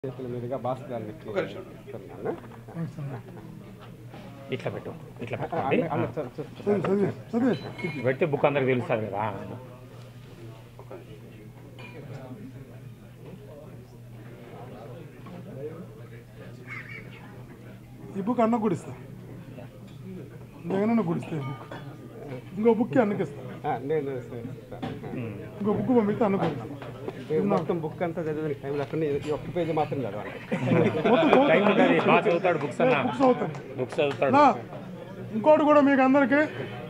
చేతుల మీదుగా భాస్కరానికి ఇస్తున్నాను. ఇట్లా పెట్టు ఇట్లా ఆ, పెట్టండి అన్న- అన్న చ- చ- పెడితే బుక్ అందరికి తెలుస్తుంది కదా ఈ బుక్ అన్న కూడా ఇస్తా జగనన్న కూడా ఇస్తా ఈ బుక్ ఇంకో బుక్ అన్నకి ఇస్తా ఆ, నేను ఇస్తాను. ఇంకో బుక్ పంపిస్తే అన్న కూడా ఇస్తా నేను మొత్తం బుక్ అంతా చదివిన టైం లేకుండా ఈ ఒక్క పేజీ మాత్రం చదవాలి టైం ఉంటుంది బాగా చదువుతాడు బుక్స్ అన్న బుక్స్ అవుతాయి బుక్స్ చదువుతాడు నా ఇంకోటి కూడా మీకు అందరికీ